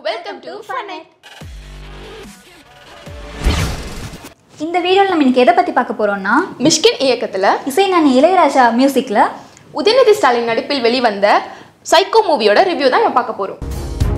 welcome to ஃபனெட் இந்த வீடியோவில் நம்ம இன்னைக்கு எதை பற்றி பார்க்க போகிறோம்னா மிஷ்கின் இயக்கத்துல இசை நான் இளையராஜா மியூசிக்கில் உதயநிதி ஸ்டாலின் நடிப்பில் வெளிவந்த சைக்கோ மூவியோட ரிவ்யூ தான் நம்ம பார்க்க போறோம்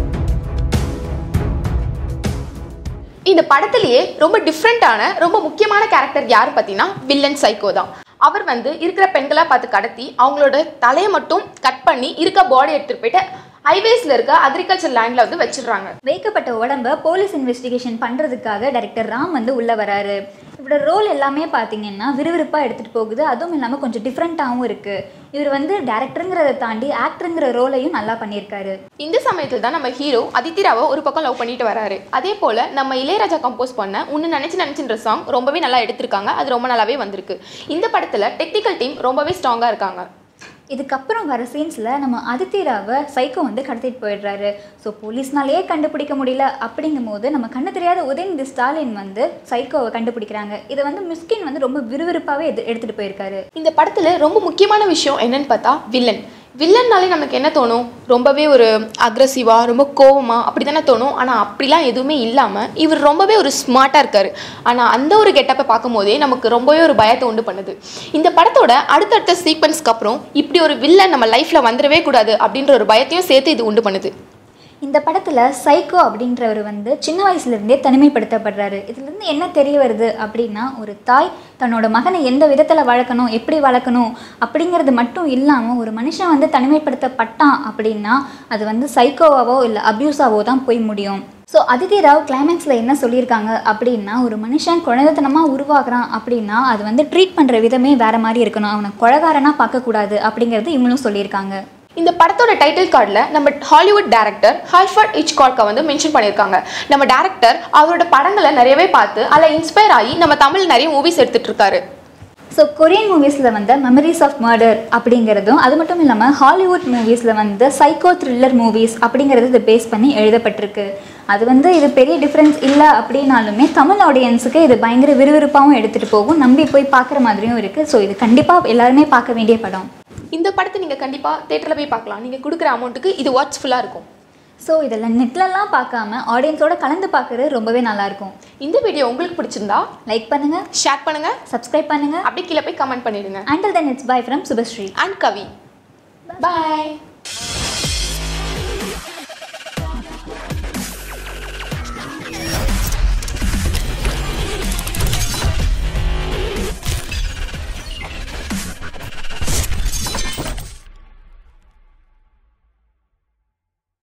இந்த படத்திலேயே ரொம்ப டிஃப்ரெண்ட்டான ரொம்ப முக்கியமான கேரக்டர் யார் பார்த்தீங்கன்னா வில்லன் சைக்கோ தான் அவர் வந்து இருக்கிற பெண்களா பார்த்து கடத்தி அவங்களோட தலையை மட்டும் கட் பண்ணி இருக்க பாடி எடுத்துட்டு போயிட்டு ஹைவேஸ்ல இருக்க அக்ரிகல்ச்சர் லேண்ட்ல வந்து வச்சிடுறாங்க வைக்கப்பட்ட உடம்ப போலீஸ் இன்வெஸ்டிகேஷன் பண்ணுறதுக்காக டைரக்டர் ராம் வந்து உள்ளே வராரு இவரோட ரோல் எல்லாமே பார்த்தீங்கன்னா விறுவிறுப்பாக எடுத்துகிட்டு போகுது அதுவும் இல்லாமல் கொஞ்சம் டிஃப்ரெண்ட்டாகவும் இருக்குது இவர் வந்து டேரக்டருங்கிறத தாண்டி ஆக்டருங்கிற ரோலையும் நல்லா பண்ணியிருக்காரு இந்த சமயத்தில் தான் நம்ம ஹீரோ அதித்திராவை ஒரு பக்கம் லவ் பண்ணிட்டு வராரு அதே போல நம்ம இளையராஜா கம்போஸ் பண்ண உன்னு நினைச்சு நினைச்சுன்ற சாங் ரொம்பவே நல்லா எடுத்திருக்காங்க அது ரொம்ப நல்லாவே வந்திருக்கு இந்த படத்துல டெக்னிக்கல் டீம் ரொம்பவே ஸ்ட்ராங்கா இருக்காங்க இதுக்கப்புறம் வர சீன்ஸில் நம்ம அதித்திராவை சைக்கோ வந்து கடத்திட்டு போயிடுறாரு ஸோ போலீஸ்னாலேயே கண்டுபிடிக்க முடியல அப்படிங்கும்போது நம்ம கண்ணு தெரியாத உதயநிதி ஸ்டாலின் வந்து சைக்கோவை கண்டுபிடிக்கிறாங்க இதை வந்து மிஸ்கின் வந்து ரொம்ப விறுவிறுப்பாகவே எடு எடுத்துகிட்டு போயிருக்காரு இந்த படத்துல ரொம்ப முக்கியமான விஷயம் என்னன்னு பார்த்தா வில்லன் வில்லன்னாலே நமக்கு என்ன தோணும் ரொம்பவே ஒரு அக்ரஸிவா ரொம்ப கோவமா அப்படி தானே தோணும் ஆனால் அப்படிலாம் எதுவுமே இல்லாமல் இவர் ரொம்பவே ஒரு ஸ்மார்ட்டாக இருக்காரு ஆனால் அந்த ஒரு கெட்டப்பை பார்க்கும்போதே நமக்கு ரொம்பவே ஒரு பயத்தை உண்டு பண்ணுது இந்த படத்தோட அடுத்தடுத்த சீக்வன்ஸ்க்கு அப்புறம் இப்படி ஒரு வில்லன் நம்ம லைஃப்பில் வந்துடவே கூடாது அப்படின்ற ஒரு பயத்தையும் சேர்த்து இது உண்டு பண்ணுது இந்த படத்தில் சைக்கோ அப்படின்றவர் வந்து சின்ன வயசுலேருந்தே தனிமைப்படுத்தப்படுறாரு இதுலேருந்து என்ன தெரிய வருது அப்படின்னா ஒரு தாய் தன்னோட மகனை எந்த விதத்தில் வளர்க்கணும் எப்படி வளர்க்கணும் அப்படிங்கிறது மட்டும் இல்லாமல் ஒரு மனுஷன் வந்து தனிமைப்படுத்தப்பட்டான் அப்படின்னா அது வந்து சைக்கோவாவோ இல்லை அப்யூஸாவோ தான் போய் முடியும் ஸோ அதிதி ராவ் கிளைமேக்ஸில் என்ன சொல்லியிருக்காங்க அப்படின்னா ஒரு மனுஷன் குழந்தைத்தனமாக உருவாக்குறான் அப்படின்னா அது வந்து ட்ரீட் பண்ணுற விதமே வேறு மாதிரி இருக்கணும் அவனை கொழகாரனாக பார்க்கக்கூடாது அப்படிங்கிறது இவங்களும் சொல்லியிருக்காங்க இந்த படத்தோட டைட்டில் கார்டில் நம்ம ஹாலிவுட் டேரக்டர் ஹால்ஃபர்ட் இச்கார்க்கை வந்து மென்ஷன் பண்ணியிருக்காங்க நம்ம டேரக்டர் அவரோட படங்களை நிறையவே பார்த்து அதில் இன்ஸ்பயர் ஆகி நம்ம தமிழ் நிறைய மூவிஸ் எடுத்துட்டு இருக்காரு ஸோ கொரியன் மூவிஸில் வந்து மெமரிஸ் ஆஃப் மர்டர் அப்படிங்கிறதும் அது மட்டும் இல்லாமல் ஹாலிவுட் மூவிஸில் வந்து சைக்கோ த்ரில்லர் மூவிஸ் அப்படிங்கிறது இதை பேஸ் பண்ணி எழுதப்பட்டிருக்கு அது வந்து இது பெரிய டிஃப்ரென்ஸ் இல்லை அப்படின்னாலுமே தமிழ் ஆடியன்ஸுக்கு இது பயங்கர விறுவிறுப்பாகவும் எடுத்துகிட்டு போகும் நம்பி போய் பார்க்குற மாதிரியும் இருக்குது ஸோ இது கண்டிப்பாக எல்லாருமே பார்க்க வேண்டிய படம் இந்த படத்தை நீங்கள் கண்டிப்பாக தேட்டரில் போய் பார்க்கலாம் நீங்கள் கொடுக்குற அமௌண்ட்டுக்கு இது வாட்ச்ஃபுல்லாக இருக்கும் ஸோ இதெல்லாம் நெட்லலாம் பார்க்காம ஆடியன்ஸோட கலந்து பார்க்குறது ரொம்பவே நல்லாயிருக்கும் இந்த வீடியோ உங்களுக்கு பிடிச்சிருந்தா லைக் பண்ணுங்கள் ஷேர் பண்ணுங்க சப்ஸ்கிரைப் பண்ணுங்கள் அப்படியே கீழே போய் கமெண்ட் பண்ணிடுங்க until then it's bye from Subhashree and Kavi bye